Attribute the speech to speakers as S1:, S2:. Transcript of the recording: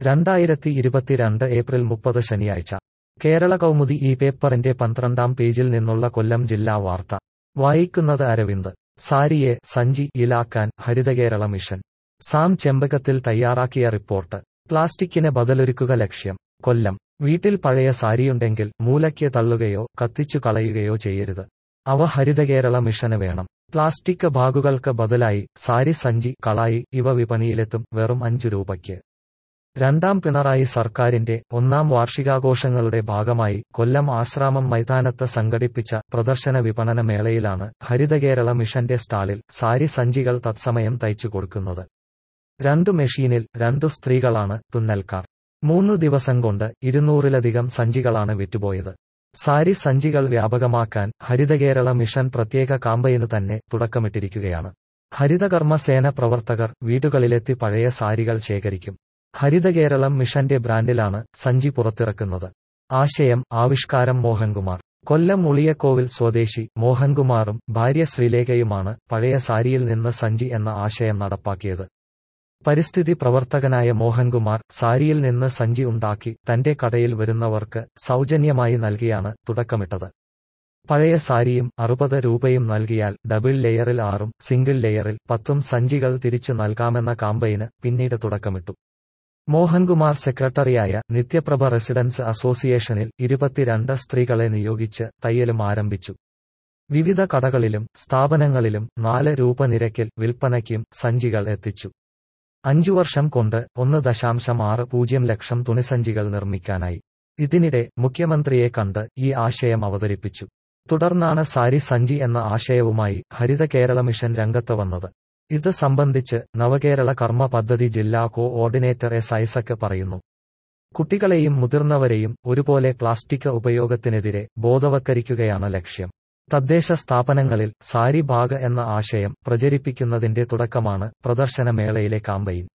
S1: രണ്ടായിരത്തി ഇരുപത്തിരണ്ട് ഏപ്രിൽ മുപ്പത് ശനിയാഴ്ച കേരള കൗമുദി ഈ പേപ്പറിന്റെ പന്ത്രണ്ടാം പേജിൽ നിന്നുള്ള കൊല്ലം ജില്ലാ വാർത്ത വായിക്കുന്നത് അരവിന്ദ് സാരിയെ സഞ്ചി ഇലാക്കാൻ ഹരിതകേരള മിഷൻ സാം ചെമ്പകത്തിൽ തയ്യാറാക്കിയ റിപ്പോർട്ട് പ്ലാസ്റ്റിക്കിന് ബദലൊരുക്കുക ലക്ഷ്യം കൊല്ലം വീട്ടിൽ പഴയ സാരിയുണ്ടെങ്കിൽ മൂലയ്ക്ക് തള്ളുകയോ കത്തിച്ചു കളയുകയോ ചെയ്യരുത് അവ ഹരിതകേരള മിഷന് വേണം പ്ലാസ്റ്റിക് ബാഗുകൾക്ക് ബദലായി സാരി സഞ്ചി കളായി ഇവ വിപണിയിലെത്തും വെറും അഞ്ചു രൂപയ്ക്ക് രണ്ടാം പിണറായി സർക്കാരിന്റെ ഒന്നാം വാർഷികാഘോഷങ്ങളുടെ ഭാഗമായി കൊല്ലം ആശ്രാമം മൈതാനത്ത് സംഘടിപ്പിച്ച പ്രദർശന വിപണന മേളയിലാണ് ഹരിതകേരള മിഷന്റെ സ്റ്റാളിൽ സാരി സഞ്ചികൾ തത്സമയം തയ്ച്ചു കൊടുക്കുന്നത് രണ്ടു മെഷീനിൽ രണ്ടു സ്ത്രീകളാണ് തുന്നൽക്കാർ മൂന്നു ദിവസം കൊണ്ട് ഇരുന്നൂറിലധികം സഞ്ചികളാണ് വിറ്റുപോയത് സാരി സഞ്ചികൾ വ്യാപകമാക്കാൻ ഹരിതകേരള മിഷൻ പ്രത്യേക കാമ്പയിന് തന്നെ തുടക്കമിട്ടിരിക്കുകയാണ് ഹരിതകർമ്മസേന പ്രവർത്തകർ വീടുകളിലെത്തി പഴയ സാരികൾ ശേഖരിക്കും ഹരിതകേരളം മിഷന്റെ ബ്രാൻഡിലാണ് സഞ്ചി പുറത്തിറക്കുന്നത് ആശയം ആവിഷ്കാരം മോഹൻകുമാർ കൊല്ലം ഉളിയക്കോവിൽ സ്വദേശി മോഹൻകുമാറും ഭാര്യ ശ്രീലേഖയുമാണ് പഴയ സാരിയിൽ നിന്ന് സഞ്ചി എന്ന ആശയം നടപ്പാക്കിയത് പരിസ്ഥിതി പ്രവർത്തകനായ മോഹൻകുമാർ സാരിയിൽ നിന്ന് സഞ്ചി ഉണ്ടാക്കി തന്റെ കടയിൽ വരുന്നവർക്ക് സൗജന്യമായി നൽകിയാണ് തുടക്കമിട്ടത് പഴയ സാരിയും അറുപത് രൂപയും നൽകിയാൽ ഡബിൾ ലെയറിൽ ആറും സിംഗിൾ ലെയറിൽ പത്തും സഞ്ചികൾ തിരിച്ചു നൽകാമെന്ന കാമ്പയിന് പിന്നീട് തുടക്കമിട്ടു മോഹൻകുമാർ സെക്രട്ടറിയായ നിത്യപ്രഭ റെസിഡൻസ് അസോസിയേഷനിൽ ഇരുപത്തിരണ്ട് സ്ത്രീകളെ നിയോഗിച്ച് തയ്യലും ആരംഭിച്ചു വിവിധ കടകളിലും സ്ഥാപനങ്ങളിലും നാല് രൂപ നിരക്കിൽ വിൽപ്പനയ്ക്കും സഞ്ചികൾ എത്തിച്ചു അഞ്ചു വർഷം കൊണ്ട് ഒന്ന് ദശാംശം ആറ് പൂജ്യം ലക്ഷം തുണിസഞ്ചികൾ നിർമ്മിക്കാനായി ഇതിനിടെ മുഖ്യമന്ത്രിയെ കണ്ട് ഈ ആശയം അവതരിപ്പിച്ചു തുടർന്നാണ് സാരി സഞ്ചി എന്ന ആശയവുമായി ഹരിത കേരള മിഷൻ രംഗത്ത് വന്നത് ഇത് സംബന്ധിച്ച് നവകേരള കർമ്മ പദ്ധതി ജില്ലാ കോ ഓർഡിനേറ്റർ എസ് ഐസക് പറയുന്നു കുട്ടികളെയും മുതിർന്നവരെയും ഒരുപോലെ പ്ലാസ്റ്റിക് ഉപയോഗത്തിനെതിരെ ബോധവൽക്കരിക്കുകയാണ് ലക്ഷ്യം തദ്ദേശ സ്ഥാപനങ്ങളിൽ സാരി ബാഗ് എന്ന ആശയം പ്രചരിപ്പിക്കുന്നതിന്റെ തുടക്കമാണ് പ്രദർശന മേളയിലെ കാമ്പയിൻ